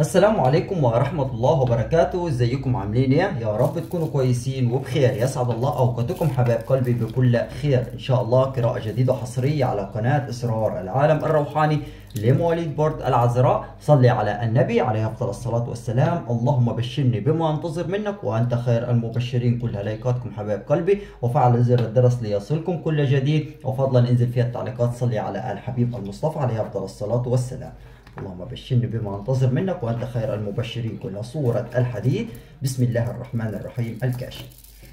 السلام عليكم ورحمة الله وبركاته ازيكم عاملين ايه يا رب تكونوا كويسين وبخير يسعد الله اوقاتكم حبايب قلبي بكل خير ان شاء الله قراءة جديدة حصرية على قناة اسرار العالم الروحاني لمواليد بورد العذراء صلي على النبي عليه افضل الصلاة والسلام اللهم بشرني بما انتظر منك وانت خير المبشرين كل لايكاتكم حبايب قلبي وفعل زر الجرس ليصلكم كل جديد وفضلا انزل فيها التعليقات صلي على الحبيب المصطفى عليه افضل الصلاة والسلام اللهم بشرني بما انتظر منك وانت خير المبشرين كلها صورة الحديد بسم الله الرحمن الرحيم الكاشف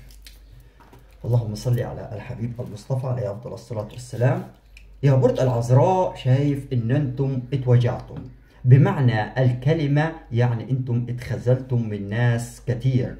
اللهم صل على الحبيب المصطفى عليه افضل الصلاة والسلام يا برد العذراء شايف ان انتم اتوجعتم بمعنى الكلمة يعني انتم اتخذلتم من ناس كتير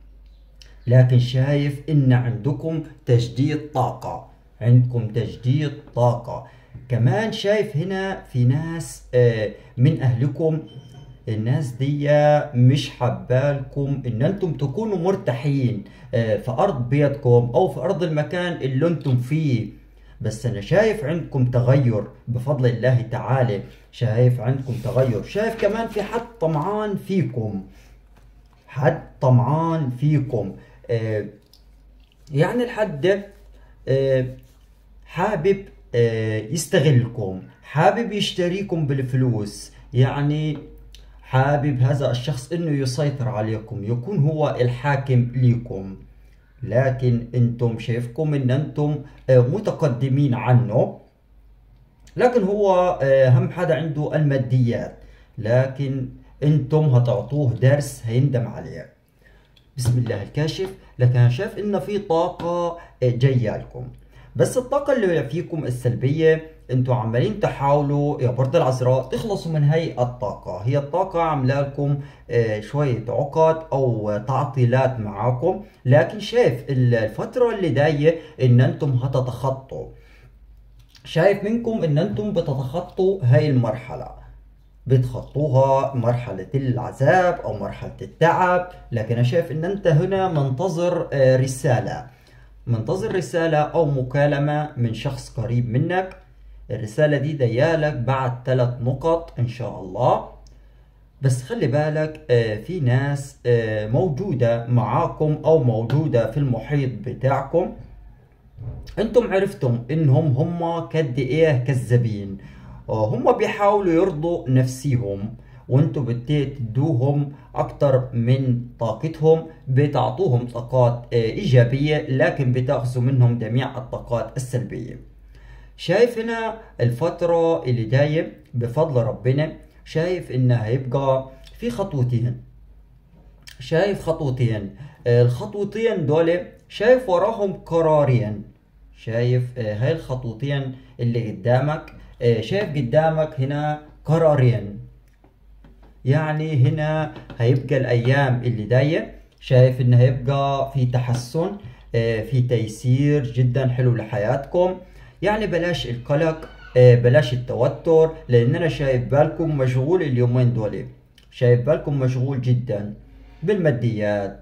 لكن شايف ان عندكم تجديد طاقة عندكم تجديد طاقة كمان شايف هنا في ناس آه، من اهلكم الناس دي مش حبالكم ان انتم تكونوا مرتاحين آه، في ارض بيتكم او في ارض المكان اللي انتم فيه بس انا شايف عندكم تغير بفضل الله تعالى شايف عندكم تغير شايف كمان في حد طمعان فيكم حد طمعان فيكم آه، يعني الحد ده آه، حابب آه، يستغلكم حابب يشتريكم بالفلوس يعني حابب هذا الشخص انه يسيطر عليكم يكون هو الحاكم ليكم لكن انتم شايفكم ان انتم آه، متقدمين عنه لكن هو آه، اهم حدا عنده الماديات لكن انتم هتعطوه درس هيندم عليه بسم الله الكاشف لكن انا شايف ان في طاقة آه، جاية لكم بس الطاقة اللي فيكم السلبية انتوا عمالين تحاولوا يا برد العذراء تخلصوا من هي الطاقة هي الطاقة عاملة لكم آه، شوية عقد او تعطيلات معاكم لكن شايف الفترة اللي جاية ان انتم هتتخطوا شايف منكم ان انتم بتتخطوا هاي المرحلة بتخطوها مرحلة العذاب او مرحلة التعب لكن انا شايف ان انت هنا منتظر آه، رسالة منتظر رسالة او مكالمة من شخص قريب منك الرسالة دي ديالك بعد ثلاث نقط ان شاء الله بس خلي بالك آه، في ناس آه، موجودة معاكم او موجودة في المحيط بتاعكم انتم عرفتم انهم هم قد ايه كذابين آه، هم بيحاولوا يرضوا نفسيهم وانتم بتدوهم اكتر من طاقتهم بتعطوهم طاقات آه، ايجابية لكن بتاخذوا منهم جميع الطاقات السلبية شايف هنا الفترة اللي جاية بفضل ربنا شايف انها هيبقى في خطوتين شايف خطوتين آه، الخطوتين دول شايف وراهم قرارين شايف آه، هاي الخطوتين اللي قدامك آه، شايف قدامك هنا قرارين يعني هنا هيبقى الايام اللي جايه شايف ان هيبقى في تحسن آه، في تيسير جدا حلو لحياتكم يعني بلاش القلق آه، بلاش التوتر لان انا شايف بالكم مشغول اليومين دول شايف بالكم مشغول جدا بالماديات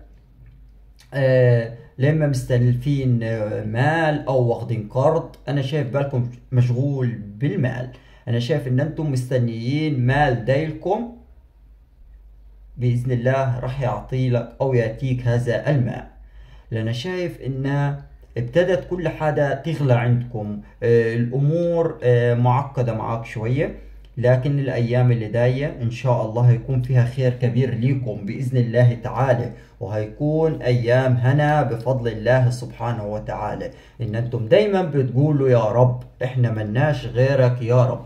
آه، لما مستلفين آه، مال او واخدين قرض انا شايف بالكم مشغول بالمال انا شايف ان انتم مستنيين مال دايلكم بإذن الله راح يعطي لك أو يأتيك هذا الماء لأن شايف إن ابتدت كل حاجة تغلى عندكم آه، الأمور آه، معقدة معاك شوية لكن الأيام اللي جاية إن شاء الله هيكون فيها خير كبير ليكم بإذن الله تعالى وهيكون أيام هنا بفضل الله سبحانه وتعالى إن أنتم دايما بتقولوا يا رب إحنا ملناش غيرك يا رب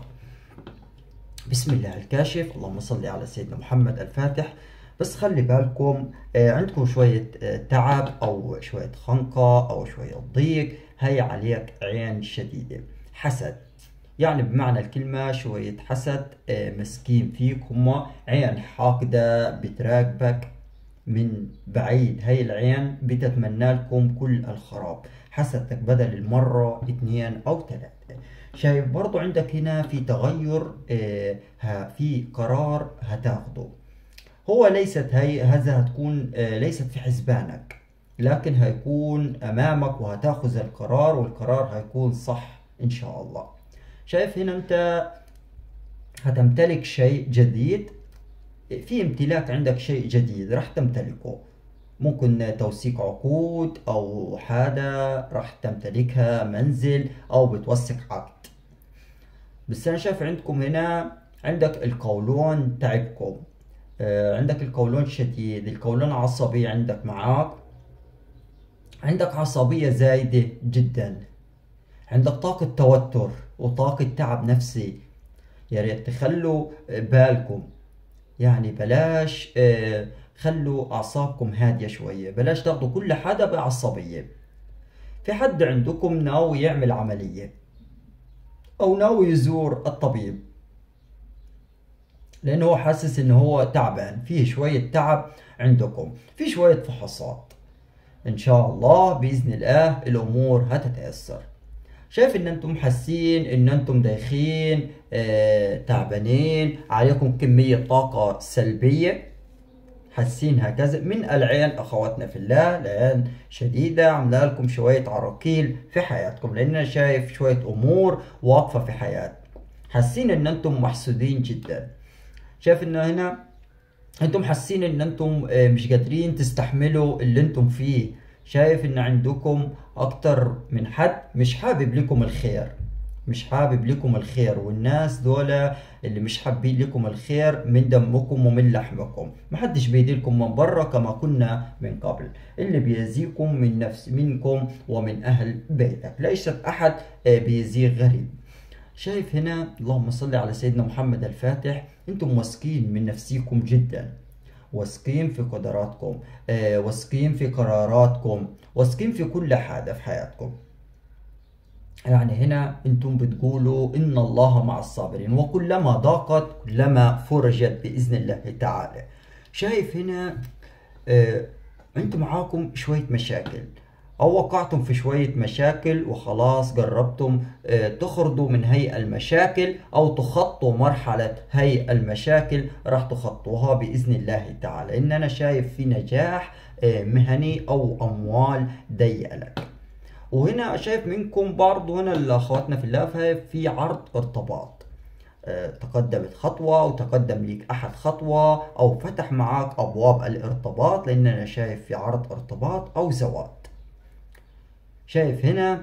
بسم الله الكاشف اللهم صل على سيدنا محمد الفاتح بس خلي بالكم آه، عندكم شوية آه، تعب أو شوية خنقة أو شوية ضيق هي عليك عين شديدة حسد يعني بمعنى الكلمة شوية حسد آه، مسكين فيك هما عين حاقدة بتراقبك من بعيد هاي العين بتتمنى لكم كل الخراب حسدتك بدل المرة اثنين أو ثلاثة شايف برضو عندك هنا في تغير آه، ها- في قرار هتاخده هو ليست هي هذا هتكون آه، ليست في حسبانك لكن هيكون أمامك وهتاخذ القرار والقرار هيكون صح إن شاء الله شايف هنا أنت هتمتلك شيء جديد في امتلاك عندك شيء جديد راح تمتلكه ممكن توثيق عقود او حاجة راح تمتلكها منزل او بتوثق عقد بس انا شايف عندكم هنا عندك القولون تعبكم آه، عندك القولون شديد القولون عصبي عندك معاك عندك عصبية زايدة جدا عندك طاقة توتر وطاقة تعب نفسي يا ريت تخلوا بالكم يعني بلاش آه، خلوا أعصابكم هادية شوية بلاش تاخدوا كل حدا بعصبية في حد عندكم ناوي يعمل عملية أو ناوي يزور الطبيب لأنه هو حاسس إنه هو تعبان فيه شوية تعب عندكم في شوية فحوصات إن شاء الله بإذن الله الأمور هتتيسر شايف ان انتم حاسين ان انتم دايخين آه تعبانين عليكم كمية طاقة سلبية حاسين هكذا من العين اخواتنا في الله العين شديدة عاملة لكم شوية عراقيل في حياتكم لان انا شايف شوية امور واقفة في حياتكم حاسين ان انتم محسودين جدا شايف ان هنا انتم حاسين ان انتم آه، مش قادرين تستحملوا اللي انتم فيه شايف ان عندكم اكتر من حد مش حابب لكم الخير مش حابب لكم الخير والناس دول اللي مش حابين لكم الخير من دمكم ومن لحمكم محدش بيديلكم من بره كما كنا من قبل اللي بيزيكم من نفس منكم ومن اهل بيتك ليس احد آه، بيزيغ غريب شايف هنا اللهم صل على سيدنا محمد الفاتح انتم واثقين من نفسيكم جدا واثقين في قدراتكم آه، واثقين في قراراتكم واثقين في كل حاجة في حياتكم يعني هنا انتم بتقولوا ان الله مع الصابرين وكلما ضاقت كلما فرجت باذن الله تعالى شايف هنا آه انتم معاكم شويه مشاكل او وقعتم في شوية مشاكل وخلاص جربتم آه، تخرجوا من هي المشاكل او تخطوا مرحلة هي المشاكل راح تخطوها باذن الله تعالى ان انا شايف في نجاح آه، مهني او اموال ضيقة لك وهنا شايف منكم برضو هنا الاخواتنا في الله في عرض ارتباط آه، تقدمت خطوة وتقدم ليك أحد خطوة أو فتح معاك أبواب الارتباط لأن أنا شايف في عرض ارتباط أو زواج شايف هنا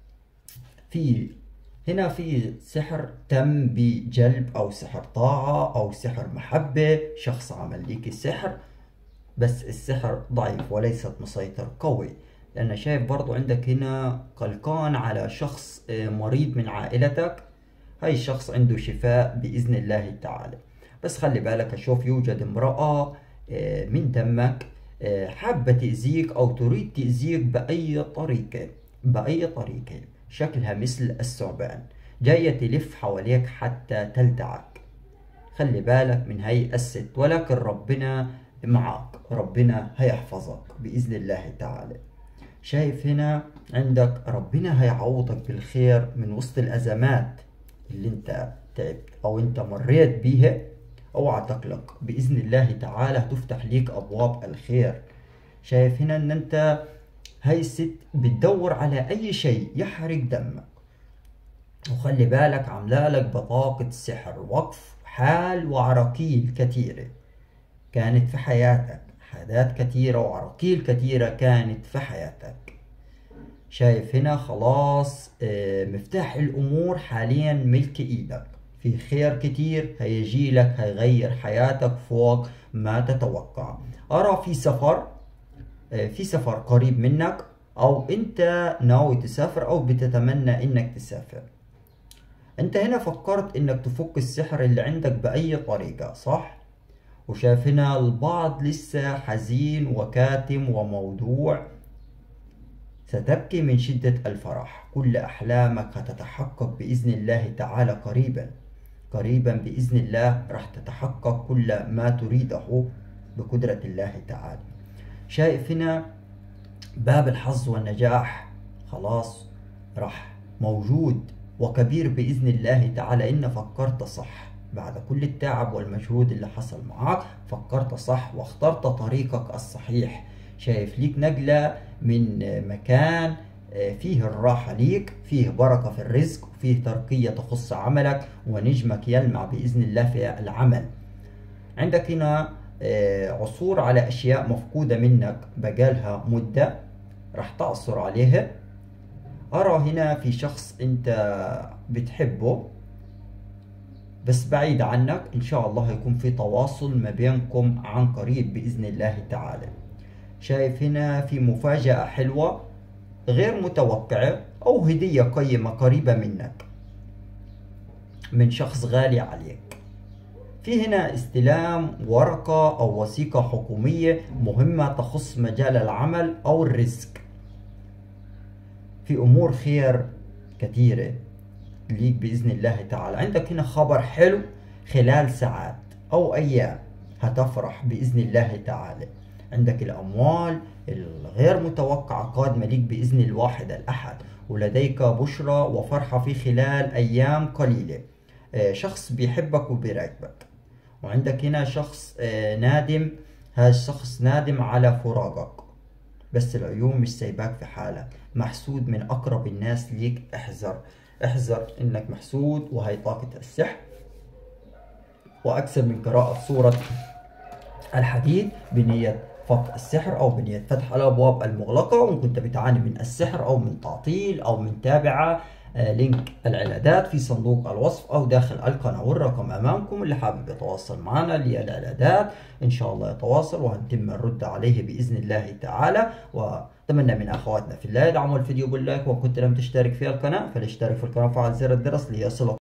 في هنا في سحر تم بجلب او سحر طاعة او سحر محبة شخص عمل ليك السحر بس السحر ضعيف وليست مسيطر قوي لأن شايف برضو عندك هنا قلقان على شخص آه، مريض من عائلتك هاي الشخص عنده شفاء بإذن الله تعالى بس خلي بالك أشوف يوجد امرأة آه، من دمك آه، حابة تأذيك أو تريد تأذيك بأي طريقة بأي طريقة شكلها مثل الثعبان جاية تلف حواليك حتى تلدعك خلي بالك من هي الست ولكن ربنا معك ربنا هيحفظك بإذن الله تعالى شايف هنا عندك ربنا هيعوضك بالخير من وسط الأزمات اللي انت تعبت أو انت مريت بيها اوعى تقلق باذن الله تعالى تفتح ليك ابواب الخير شايف هنا ان انت هاي الست بتدور على اي شيء يحرق دمك وخلي بالك عامله لك بطاقة سحر وقف حال وعراقيل كثيرة كانت في حياتك حاجات كثيرة وعراقيل كثيرة كانت في حياتك شايف هنا خلاص آه، مفتاح الأمور حاليا ملك إيدك في خير كتير هيجي لك هيغير حياتك فوق ما تتوقع أرى في سفر آه، في سفر قريب منك أو أنت ناوي تسافر أو بتتمنى إنك تسافر أنت هنا فكرت إنك تفك السحر اللي عندك بأي طريقة صح؟ وشايف هنا البعض لسه حزين وكاتم وموضوع ستبكي من شدة الفرح كل أحلامك هتتحقق بإذن الله تعالى قريبا قريبا بإذن الله راح تتحقق كل ما تريده بقدرة الله تعالى شايف هنا باب الحظ والنجاح خلاص راح موجود وكبير بإذن الله تعالى إن فكرت صح بعد كل التعب والمجهود اللي حصل معاك فكرت صح واخترت طريقك الصحيح شايف ليك نقلة من مكان آه، فيه الراحة ليك فيه بركة في الرزق وفيه ترقية تخص عملك ونجمك يلمع بإذن الله في العمل عندك هنا آه، عثور على أشياء مفقودة منك بقالها مدة راح تعثر عليها أرى هنا في شخص أنت بتحبه بس بعيد عنك إن شاء الله يكون في تواصل ما بينكم عن قريب بإذن الله تعالى شايف هنا في مفاجأة حلوة غير متوقعة أو هدية قيمة قريبة منك من شخص غالي عليك في هنا استلام ورقة أو وثيقة حكومية مهمة تخص مجال العمل أو الرزق في أمور خير كثيرة ليك بإذن الله تعالى عندك هنا خبر حلو خلال ساعات أو أيام هتفرح بإذن الله تعالى عندك الأموال الغير متوقعة قادمة ليك بإذن الواحد الأحد ولديك بشرى وفرحة في خلال أيام قليلة آه، شخص بيحبك وبيراقبك وعندك هنا شخص آه، نادم هذا الشخص نادم على فراقك بس العيون مش سايباك في حالك محسود من أقرب الناس ليك احذر احذر انك محسود وهي طاقة السحر واكثر من قراءة سورة الحديد بنية فك السحر او بنية فتح الابواب المغلقة وان كنت بتعاني من السحر او من تعطيل او من تابعة آه، لينك العلادات في صندوق الوصف او داخل القناة والرقم امامكم اللي حابب يتواصل معنا للعلادات ان شاء الله يتواصل وهنتم الرد عليه باذن الله تعالى واتمنى من اخواتنا في الله يدعموا الفيديو باللايك وان كنت لم تشترك في القناة فلاشترك في القناة وفعل زر الجرس ليصلك